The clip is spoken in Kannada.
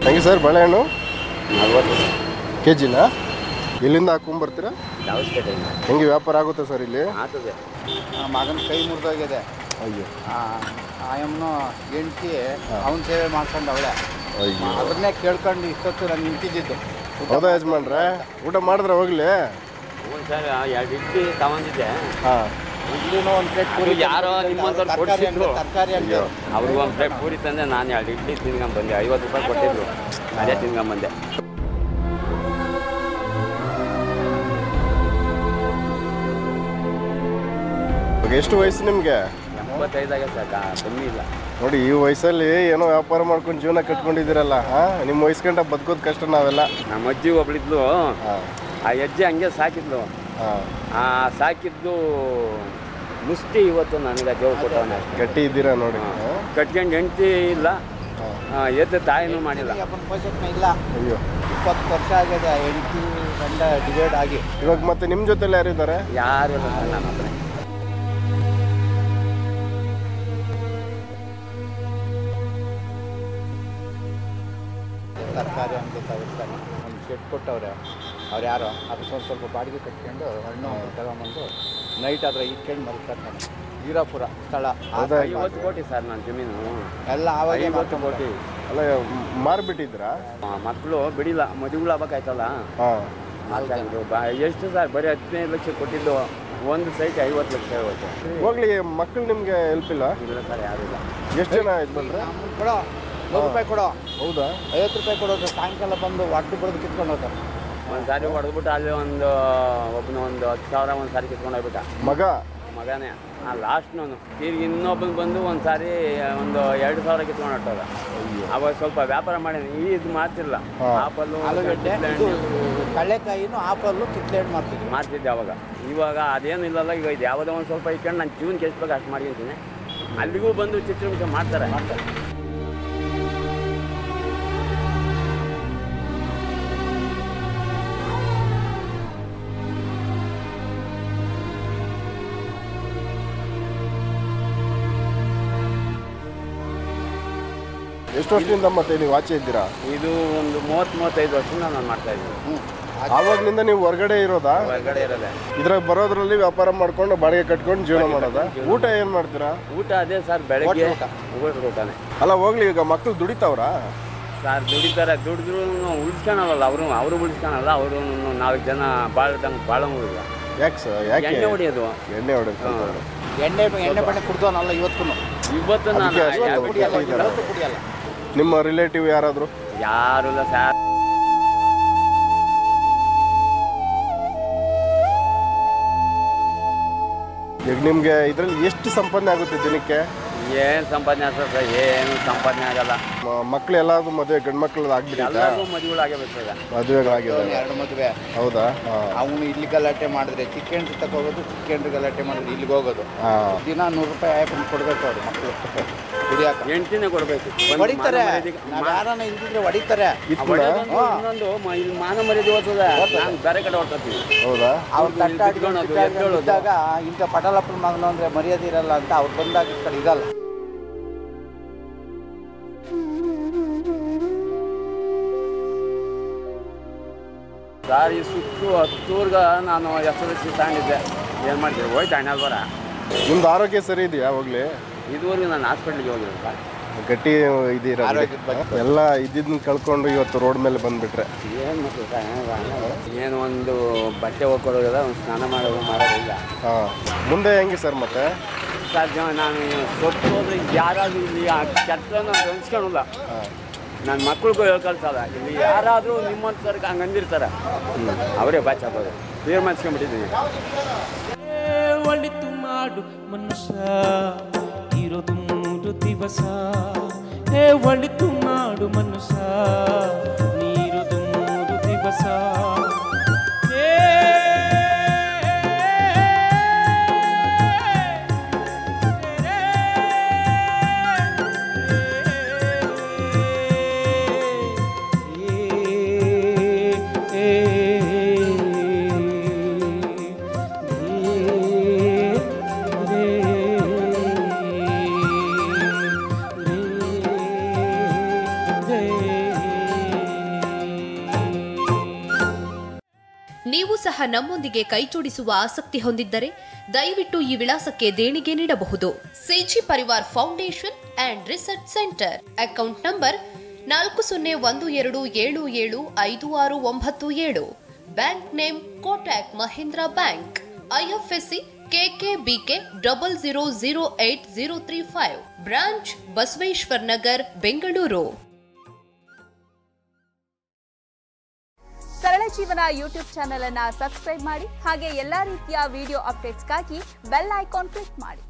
ಹೆಂಗೆ ಸರ್ ಬಾಳೆಹಣ್ಣು ನಲ್ವತ್ತು ಕೆ ಜಿನಾ ಎಲ್ಲಿಂದ ಹಾಕೊಂಬರ್ತೀರಾ ದಾವಸ್ಪೇಟೆಯಿಂದ ಹೆಂಗೆ ವ್ಯಾಪಾರ ಆಗುತ್ತೆ ಸರ್ ಇಲ್ಲಿ ಆಗ್ತದೆ ಮಗನ ಕೈ ಮುರಿದೋಗಿದೆ ಅಯ್ಯೋ ಆಯಮ್ಮನು ಹೆಂಡತಿ ಅವನ ಸೇವೆ ಮಾಡ್ಕೊಂಡು ಅವಳೆ ಅಯ್ಯೋ ಅದನ್ನೇ ಕೇಳ್ಕೊಂಡು ಇಷ್ಟೊತ್ತು ನಾನು ನಿಂತಿದ್ದಿದ್ದು ಹೌದಾ ಯಜಮಾನ್ರೆ ಊಟ ಮಾಡಿದ್ರೆ ಹೋಗ್ಲಿ ಹ್ಞೂ ಸರ್ ಎರಡು ಇಡ್ಲಿ ತಗೊಂಡಿದ್ದೆ ಹಾಂ ಇಲ್ಲಿನೂ ಒಂದು ಪ್ಲೇಟ್ ಅದು ಯಾರೋ ನಿಮ್ಮಂಥವ್ರು ತರಕಾರಿ ಅಂಗಡಿ ಕೊಡ್ಸಿದ್ರು. ತರಕಾರಿ ಅಂಗಡಿ ಅಯ್ಯೋ ಅವ್ರಿಗೂ ಒಂದು ಪ್ಲೇಟ್ ಪೂರಿ ತಂದೆ ನಾನು ಎರಡು ಇಡ್ಲಿ ತಿನ್ಕೊಂಡ್ ಬಂದೆ ಐವತ್ತು ರೂಪಾಯಿ ಕೊಟ್ಟಿದ್ರು ಅದೇ ತಿನ್ಕೊಂಡ್ ಬಂದೆ ಇವಾಗ ಎಷ್ಟು ವಯಸ್ಸು ನಿಮಗೆ ಎಂಬತ್ತೈದಾಗ ಸರ್ ಕಾ- ಕಮ್ಮಿ ಇಲ್ಲ ನೋಡಿ ಈ ವಯಸ್ಸಲ್ಲಿ ಏನೋ ವ್ಯಾಪಾರ ಮಾಡ್ಕೊಂಡು ಜೀವನ ಕಟ್ಕೊಂಡಿದ್ದೀರಲ್ಲ ಹಾಂ ನಿಮ್ಮ ವಯಸ್ಕಂಟ ಬದುಕೋದು ಕಷ್ಟ ನಾವೆಲ್ಲ ನಮ್ಮ ಅಜ್ಜಿ ಒಬ್ಳಿದ್ಲು ಹಾಂ ಆ ಹೆಜ್ಜೆ ಹಂಗೆ ಸಾಕಿದ್ಲು ಹಾಂ ಆ ಸಾಕಿದ್ದು ಮುಷ್ಟಿ ಇವತ್ತು ನನಗೆ ದೇವ್ರು ಕೊಟ್ಟವನೇ ಗಟ್ಟಿ ಇದ್ದೀರಾ ನೋಡಿ ಹಾಂ ಕಟ್ಕೊಂಡು ಹೆಂಡ್ತಿ ಇಲ್ಲ ಆ, ಎದ್ದು ತಾಯಿನೂ ಮಾಡಿಲ್ಲ ಅಪ್ಪನ ಪೋಷಕನ ಇಲ್ಲ ಅಯ್ಯೋ ಇಪ್ಪತ್ತು ವರ್ಷ ಆಗಿದೆ ಹೆಂಡತಿ ಗಂಡ ಡಿವೈಡ್ ಆಗಿ ಇವಾಗ ಮತ್ತೆ ನಿಮ್ಮ ಜೊತೆಲಿ ಯಾರಿದ್ದಾರೆ ಯಾರು ಇಲ್ಲ ಸರ್ ನನ್ನ ಹತ್ರ ತರಕಾರಿ ಅಂಗಡಿ ತಗೋತಾನೆ ಒಂದು ಶೆಡ್ ಕೊಟ್ಟವ್ರೆ ಅವ್ರು ಯಾರೋ ಅದಕ್ಕೆ ಒಂದು ಸ್ವಲ್ಪ ಬಾಡಿಗೆ ಕಟ್ಕೊಂಡು ಹಣ್ಣು ತಗೊಂಬಂದು ನೈಟ್ ಅದ್ರ ಇಟ್ಕೊಂಡು ಮಲ್ಕೊತಾನೆ ವೀರಾಪುರ ಸ್ಥಳ ಆ ಹೌದಾ? side ಐವತ್ತು ಕೋಟಿ ಸರ್ ನನ್ನ ಜಮೀನು ಎಲ್ಲ ಆವಾಗೇ ಐವತ್ತು ಮಾಡ್ಕೊಂಡ್ಬಿಟ್ಟೆ. ಕೋಟಿ ಅಲ್ಲ ಮಾರ್ಬಿಟ್ಟಿದ್ರಾ ಮಕ್ಕಳು ಬಿಡಿಲ್ಲ ಮದುವೆಗಳು ಆಗ್ಬೇಕಾಯ್ತಲ್ಲ ಹಾಂ ಮಾಡ್ಕೊಂಡ್ರು. ಬಾ ಎಷ್ಟು ಸರ್ ಬರೀ ಹದಿನೈದು ಲಕ್ಷ ಕೊಟ್ಟಿದ್ದು ಒಂದು ಸೈಟ್ ಐವತ್ತು ಲಕ್ಷ ಹೋಯ್ತು ಹೋಗ್ಲಿ ಮಕ್ಕಳು ನಿಮಗೆ ಹೆಲ್ಪ್ ಇಲ್ಲ ಇಲ್ಲ ಸರ್ ಯಾರು ಇಲ್ಲ ಎಷ್ಟು ಜನ ಇದು ಬಂದ್ರೆ ನಮ್ಗೆ ಕೊಡೋ ನೂರು ರೂಪಾಯಿ ಕೊಡೋ ಹೌದಾ ಐವತ್ತು ರೂಪಾಯಿ ಕೊಡೋದು ಸಾಯಂಕಾಲ ಬಂದು ಒಟ್ಟು ಬರೋದು ಕಿತ್ಕೊಂಡು ಹೋಗ್ತಾರೆ ಒಂದು ಸಾರಿ ಹೊಡೆದ್ಬಿಟ್ಟು ಅಲ್ಲಿ ಒಂದು ಒಬ್ಬನ ಒಂದು ಹತ್ತು ಸಾವಿರ ಒಂದು ಸಾರಿ ಕಿತ್ಕೊಂಡು ಹೋಗ್ಬಿಟ್ಟ ಮಗ ಮಗನೇ ಆ ಲಾಸ್ಟ್ನವನು ತಿರ್ಗಿ ಇನ್ನೊಬ್ಬನ ಬಂದು ಒಂದು ಸಾರಿ ಒಂದು ಎರಡು ಸಾವಿರ ಕಿತ್ಕೊಂಡು ಹೊಟ್ಟೋದ ಅವಾಗ ಸ್ವಲ್ಪ ವ್ಯಾಪಾರ ಮಾಡಿದ್ವಿ ಈ ಇದು ಮಾಡ್ತಿರಲ್ಲ ಹಾ. ಆಪಲ್ಲು ಆಲೂಗಡ್ಡೆ ಕಿತ್ಳೆ ಇದು ಹಣ್ಣು ಕಳ್ಳೆಕಾಯಿನೂ ಆಪಲ್ಲು ಕಿತ್ಲೆ ಹಣ್ಣು ಮಾಡ್ತಿದ್ವಿ ಮಾಡ್ತಿದ್ದೆ ಅವಾಗ ಇವಾಗ ಅದೇನು ಇಲ್ಲಲ್ಲ ಈಗ ಇದು ಯಾವುದೋ ಒಂದು ಸ್ವಲ್ಪ ಇಟ್ಕೊಂಡು ನಾನು ಜೀವನಕ್ಕೆ ಎಷ್ಟು ಬೇಕು ಅಷ್ಟು ಮಾಡ್ಕೊಂತೀನಿ ಅಲ್ಲಿಗೂ ಬಂದು ಚಿತ್ರಹಿಂಸೆ ಮಾಡ್ತಾರೆ ಮಾಡ್ತಾರೆ ಎಷ್ಟು ವರ್ಷದಿಂದ ಮತ್ತೆ ನೀವು ಆಚೆ ಇದ್ದೀರಾ ಇದು ಒಂದು ಮೂವತ್ತು ಮೂವತ್ತೈದು ವರ್ಷದಿಂದ ನಾನು ಮಾಡ್ತಾ ಇದ್ದೀನಿ ಹ್ಞೂ ಆವಾಗ್ನಿಂದ ನೀವು ಹೊರಗಡೆ ಇರೋದಾ ಹೊರಗಡೆ ಇರೋದೆ ಇದ್ರಾಗ ಬರೋದ್ರಲ್ಲಿ ವ್ಯಾಪಾರ ಮಾಡ್ಕೊಂಡು ಬಾಡಿಗೆ ಕಟ್ಕೊಂಡು ಜೀವನ ಮಾಡೋದಾ ಊಟ ಏನು ಮಾಡ್ತೀರಾ ಊಟ ಅದೇ ಸರ್ ಬೆಳಗ್ಗೆ ಊಟ. ಹೋಟ್ಲ್ ಊಟನೇ ಅಲ್ಲ ಹೋಗ್ಲಿ ಈಗ ಮಕ್ಕಳು ದುಡಿತಾವ್ರಾ ಸರ್ ದುಡಿತಾರೆ ದುಡಿದ್ರು ಉಳಿಸ್ಕೊಳಲ್ಲ ಅವರು ಅವರು ಉಳಿಸ್ಕೊಳಲ್ಲ ಅವರು ನಾಲ್ಕು ಜನ ಬಾಳ್ದಂಗೆ ಬಾಳ ಮುಗಿಲ್ಲ ಯಾಕೆ ಸರ್ ಯಾಕೆ ಎಣ್ಣೆ ಹೊಡಿಯೋದು ಎಣ್ಣೆ ಹೊಡೆದು ಎಣ್ಣೆ ಎಣ್ಣೆ ಬಣ್ಣೆ ಕುಡ್ದವನಲ್ಲ ಇವತ್ತು ಇವತ್ತು ನಾನು ಅದಕ್ಕೆ ಅಷ್ಟೊಂದು ಯಾರು- ಕುಡಿಯಲ್ಲ ಇದ್ದಾರೆ. ಇವತ್ತು ಕುಡಿಯಲ್ಲ ನಿಮ್ಮ ರಿಲೇಟಿವ್ ಯಾರಾದರೂ ಯಾರು ಇಲ್ಲ ಸರ್ ಈಗ ನಿಮಗೆ ಇದರಲ್ಲಿ ಎಷ್ಟು ಸಂಪಾದನೆ ಆಗುತ್ತೆ ದಿನಕ್ಕೆ ಏನು ಸಂಪಾದನೆ ಆಗ್ತದೆ ಸರ್ ಏನು ಸಂಪಾದನೆ ಆಗಲ್ಲ ಮಕ್ಕಳು ಎಲ್ಲಾದ್ರೂ ಮದುವೆ ಗಂಡು ಮಕ್ಕಳು ಆಗ್ಬಿಟ್ಟಿದ್ದ ಎಲ್ಲರಿಗೂ ಮದುವೆಗಳಾಗಬೇಕು ಸರ್ ಮದುವೆಗಳಾಗಿದೆ ಅವ್ನು ಎರಡು ಮದುವೆ ಹೌದಾ ಹಾಂ ಅವನು ಇಲ್ಲಿ ಗಲಾಟೆ ಮಾಡಿದ್ರೆ ಚಿಕ್ಕಂಡ್ರಿ ತಗೋಗೋದು ಚಿಕ್ಕಂಡ್ರಿ ಗಲಾಟೆ ಮಾಡಿದ್ರೆ ಇಲ್ಲಿಗೆ ಹೋಗೋದು ಹಾಂ ದಿನ ನೂರು ರೂಪಾಯಿ ಆಯ್ಕೊಂಡು ಕೊಡ್ಬೇಕು ಅವ್ರು ಮಕ್ಕಳು ಕುಡಿಯಾಕ ಹೆಂಡ್ತಿನೇ ಕೊಡಬೇಕು ಹೊಡಿತಾರೆ ನಾವು ಯಾರನ್ನ ಇಲ್ದಿದ್ರೆ ಹೊಡಿತಾರೆ ಇತ್ತಲ್ಲ ಇನ್ನೊಂದು ಮ- ಇಲ್ಲಿ ಮಾನ ಮರ್ಯಾದೆ ಹೋಗ್ತದೆ ನಾನು ಬೇರೆ ಕಡೆ ಹೊರ್ಟೋತೀನಿ ಹೌದಾ ಅವ್ರು ಇಲ್ಲಿ ತಟ್ಟಾಡಿ ಬಿಟ್ಕೊಳೋದು, ಬಿಟ್ಟಾಗ ಎದ್ದೇಳೋದು. ಇದ್ದಾಗ ಇಂಥ ಪಟಲಪ್ಪನ ಮಗನು ಅಂದ್ರೆ ಮರ್ಯಾದೆ ಇರಲ್ಲ ಅಂತ ಅವ್ರು ಬಂದಾಗ ಈ ಕಡೆ ಇರಲ್ಲ ಸರ್ ಈ ಸುತ್ತು ಹತ್ತೂರ್ಗ ನಾನು ಹೆಸರು ತಗೊಂಡಿದ್ದೆ ಏನು ಮಾಡ್ತೀವಿ ಹೋಯ್ತು ಅಣ್ಣ ಬರ ನಿಮ್ದು ಆರೋಗ್ಯ ಸರಿ ಇದೆಯಾ ಹೋಗ್ಲಿ ಇದುವರೆಗೂ ನಾನು ಹಾಸ್ಪಿಟ್ಲಿಗೆ ಹೋಗಿದ್ದೀನಿ ಸರ್ ಗಟ್ಟಿ ಇದ್ದೀರಾ ಬಿಡಿ. ಆರೋಗ್ಯದ ಬಗ್ಗೆ. ಎಲ್ಲ ಇದ್ದಿದ್ದನ್ನ ಕಳ್ಕೊಂಡು ಇವತ್ತು ರೋಡ್ ಮೇಲೆ ಬಂದ್ಬಿಟ್ರೆ ಏನು ಮಾಡ್ತೀವಿ ಏನು ಒಂದು ಬಟ್ಟೆ ಹೋಗ್ಕೊಡೋದಿಲ್ಲ ಒಂದು ಸ್ನಾನ ಮಾಡೋದು ಮಾಡೋದಿಲ್ಲ ಹಾಂ ಮುಂದೆ ಹೆಂಗೆ ಸರ್ ಮತ್ತೆ ಸಾಧ್ಯ ನಾನು ಸೊತ್ತು ಹೋದ್ರೆ ಯಾರಾದರೂ ಇಲ್ಲಿ ಕೆಟ್ಟ ನಾನು ಅನ್ಸ್ಕೊಳಲ್ಲ ಹಾಂ ನನ್ನ ಮಕ್ಳಿಗೂ ಹೇಳ್ಕಳ್ಸಲ್ಲ ಇಲ್ಲಿ ಯಾರಾದರೂ ನಿಮ್ಮಂಥವ್ರಿಗೆ ಹಂಗೆ ಅಂದಿರ್ತಾರೆ ಅವರೇ ಬಾಚಾಬೋದು ತೀರ್ಮಾನಿಸ್ಕೊಂಡ್ಬಿಟ್ಟಿದ್ದೀನಿ ಒಳಿತು ಮಾಡು ಮನುಷ್ಯ ಇರೋದು ಮೂರು ದಿವಸ ಏ ಒಳಿತು ಮಾಡು ಮನುಷ್ಯ ನೀರುದು ಮೂರು ದಿವಸ ಏ ಸಹ ನಮ್ಮೊಂದಿಗೆ ಕೈಜೋಡಿಸುವ ಆಸಕ್ತಿ ಹೊಂದಿದ್ದರೆ ದಯವಿಟ್ಟು ಈ ವಿಳಾಸಕ್ಕೆ ದೇಣಿಗೆ ನೀಡಬಹುದು CG Parivar foundation and research centre account number ನಾಲ್ಕು ಸೊನ್ನೆ ಒಂದು ಎರಡು ಏಳು ಏಳು ಐದು ಆರು ಒಂಬತ್ತು ಏಳು bank name Kotak Mahindra bank IFSC KKBK double zero zero eight zero three five branch Basaveshwar Nagar Bengaluru Sarala Jeevana YouTube channel ಅನ್ನ ಸಬ್ಸ್ಕ್ರೈಬ್ ಮಾಡಿ ಹಾಗೆ ಎಲ್ಲಾ ರೀತಿಯ ವಿಡಿಯೋ ಅಪ್ಡೇಟ್ಸ್ಗಾಗಿ ಬೆಲ್ ಐಕಾನ್ ಕ್ಲಿಕ್ ಮಾಡಿ